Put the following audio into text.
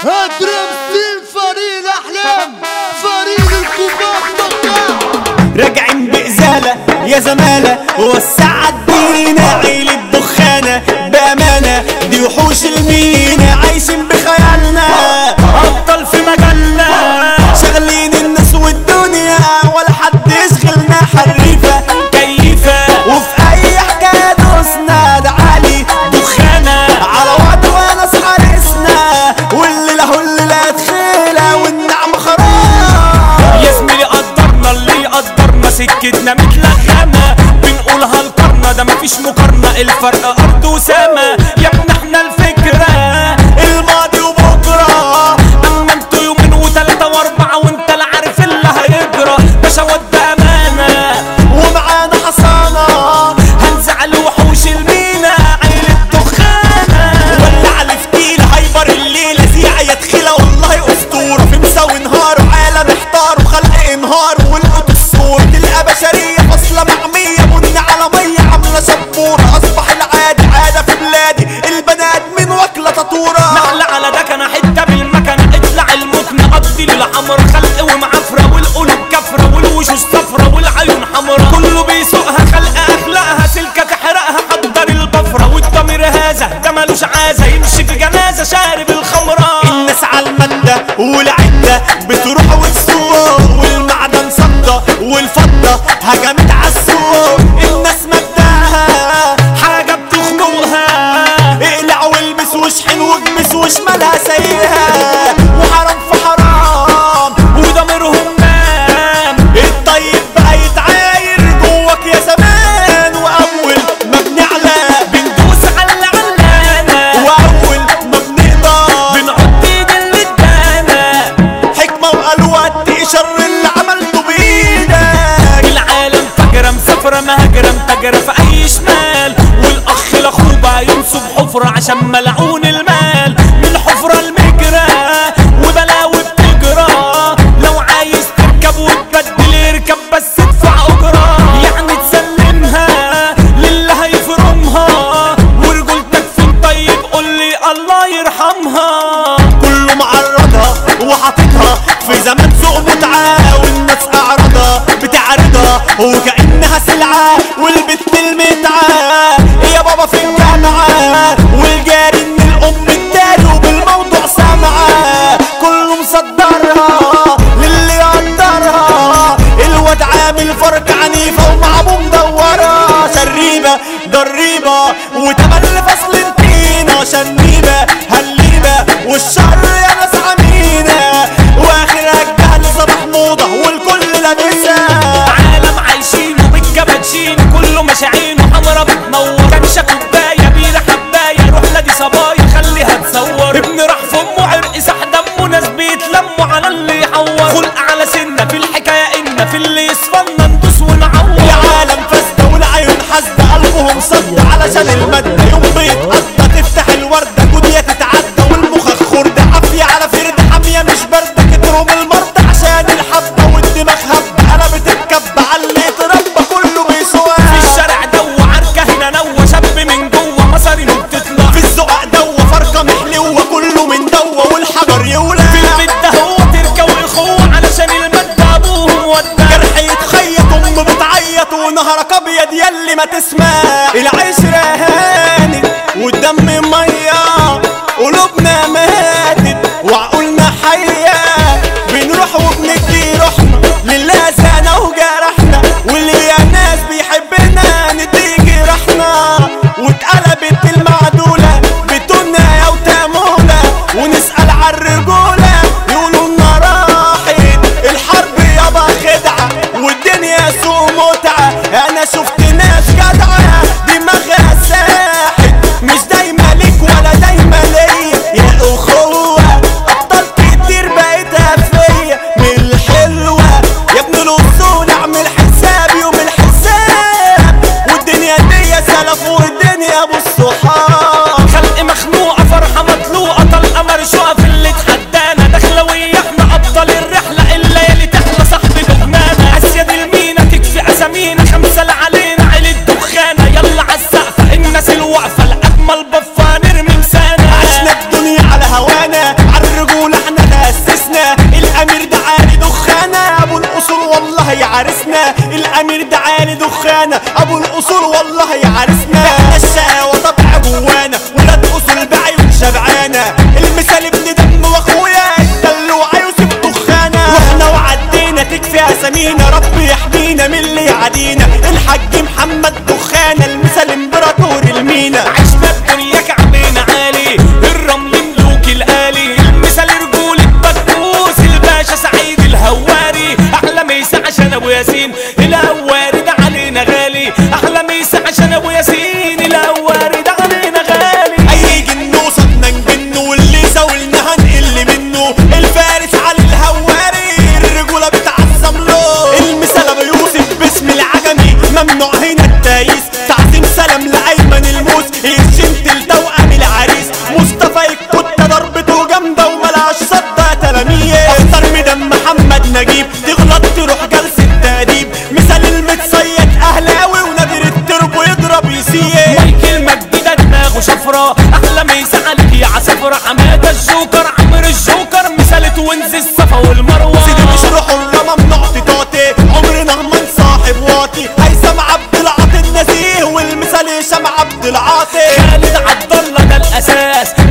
هدرم ستيل فريق الأحلام فريق الكبار بقى راجعين بإزالة يا زمالة وسع الدينا عيلة دخانة بأمانة دي وحوش المينا عايشين بخيالنا أبطال في مجالنا شغلين الناس والدنيا ولا حد يشغلنا حريفة كيفة وفي أي حكاية دوسنا ده عالي دخانة على وقت وناس حارسنا واللي له اللي لا تخيلة والنعمة خراب يا زميلي قدرنا اللي قدرنا سكتنا متلخمة بنقولها القرنة ده مفيش مقارنة الفرق أرض وسما يا ابن احنا الفكرة الماضي وبكرة أما انتوا يومين وتلاتة وأربعة وأنت لا عارف اللي هيجرى باشا ود أمانة ومعانا حصانة هنزعل وحوش المينا عيلة دخانة ولع الفتيل هايبر الليلة زيعة يا تخيلة والله أسطورة في مساوي نهار وعالم احتار وخلق انهار والقط الصور تلقى بشرية فاصلة معمية بن على مية عاملة شبورة أصبح العادي عادة في بلادي البني آدمين واكلة تطورة نحلة على ده كان حتة بالمكنة اطلع المكنة قضي للعمر خلق ومعفرة والقلوب كفرة والوشوش صفرة والعيون حمرا كله بيسوقها خلق أخلاقها سلكة تحرقها حضر البفرة والضمير هذا ده ملوش عازة يمشي في جنازة شارب الخمرة الناس على المادة والعدة بتروح وتسوق والمعدن صدى والفضة هجمت عالسوق الناس مبدأها حاجة بتخنقها اقلع والبس واشحن واكبس وشمالها سيئها وحرام في حرام وضميرهم نام الطيب بقى يتعاير جواك يا زمان واول ما بنعلى بندوس على العلانة واول ما بنقدر بنحط ايد اللي ادانا حكمة وقالوا قد شر اللي عملته بايدك العالم فجرة مسافرة مهجرة متاجرة في أي شمال والأخ لأخوه بقى ينصب حفرة عشان ملعون المال من حفرة المجرى وبلاوي بتجرى لو عايز تركب وتبدل اركب بس ادفع أجرة يعني تسلمها للي هيفرمها ورجولتك فين طيب قولي الله يرحمها كله معرضها وحاططها في زمن سوق متعة والناس اعرضها بتعرضها وكأنها سلعة والبت المتعة يا بابا في الجامعة والجاري ان الام اداله بالموضوع سامعة كله مصدرها للي يقدرها الواد عامل فرق عنيفة ومعبو مدورة شريبة ضريبة وتملي فصل الطينة شنيبة هليبة والشر يا ناس عمينة واخر الجهل صباح موضة والكل لابسها عالم عايشينه بالكباتشين كله مشاعينه حمرا بتنور كانشة كوباية بيرة حباية روح نادي صبايا خليها تصور ابن راح في امه عرق سح دمه ناس بيتلموا على اللي يحور خلق على سنة في الحكاية ان في اللي يصفنا ندوس ونعور العالم فاسدة والعيون حاسدة قلبهم صد علشان المادة يوم بيتقطع تفتح الوردة جودية تتعدى والمخ خردة عافية على فردة حامية مش باردة كترهم المرضى عشان الحبة والدماغ هبة قلبت الكبة على اللي اتربى كله في بيسواها الشارع دو عركة هنا نوة شاب من جوه مصارينه بتطلع في الزقاق دوة فرقة محلوة كله من دوة والحجر يولع في البيت ده هو تركة واخوة علشان المادة ابوهم ودى جرح يتخيط ام بتعيط ونهرك ابيض يلي ما تسمع العشرة هانت والدم مية قلوبنا ماتت وعقولنا حية بنروح وبندي روحنا لله زانا وجرحنا واللي يا ناس بيحبنا ندي جرحنا واتقلبت المعدولة بتونا يا وتامولة ونسأل عالرجولة يقولوا لنا راحت الحرب يابا خدعة والدنيا سوق متعة انا شفت ناس جدعة دماغها ساحت مش دايما ليك ولا دايما ليا يا اخوة ابطال كتير بقيتها فيا من الحلوة يا ابن الاصول اعمل حساب يوم الحساب والدنيا دي سلف والدنيا ابو الصحاب خلق مخنوقة فرحة مطلوقة طلقة مرشوقة في اللي اتحدانا داخلة وياحنا أبطال الرحلة الليالي تحلى صاحبي دغنانا أسياد المينا تكفي أسامينا خمسة اللي علينا عيلة دخانة يلا عالسقفة الناس الواقفة الأجمل بفة نرمي مسانا عشنا الامير ده عالي دخانه ابو الاصول والله يا عرسنا احنا الشقاوه طبع جوانا ولاد اصول بعيون شبعانه المثال ابن دم واخويا الدلوع يوسف دخانه رحنا وعدينا تكفي اسامينا رب يحمينا من اللي يعادينا الحاج محمد دخانه المثال امبراطور المينا عشنا الدنيا كعبين عالي الرمل ملوك الآلي المثال رجولة بكوس الباشا سعيد الهواري أحلى ميسا عشان أبو ياسين الهواري ده علينا غالي أحلى ميسا عشان أبو ياسين الهواري ده علينا غالي اي جنو صدنا نجنه واللي زاولنا هنقل منه الفارس علي الهواري الرجوله بتعظم له المثال ابو يوسف باسم العجمي ممنوع هنا التايس تعظيم سلام لايمن الموس الشنت التوأم العريس مصطفى الكتة ضربته جامده وملهاش صدى تلاميذ اختار مدام محمد نجيب تغلط تروح جلسه تأديب مثال المتصيد اهلاوي ونادر التربو يضرب يسيب مايكل مجدي دماغه شفرة أحلى ميسا عليك يا عصفرة حمادة الجوكر عمرو الجوكر مثالة وينز الصفا والمروة سيدي مش روح الرمى بنقطي طاطي عمرنا ما نصاحب واطي هيثم عبد العاطي النزيه والمثال هشام عبد العاطي خالد عبد الله ده الاساس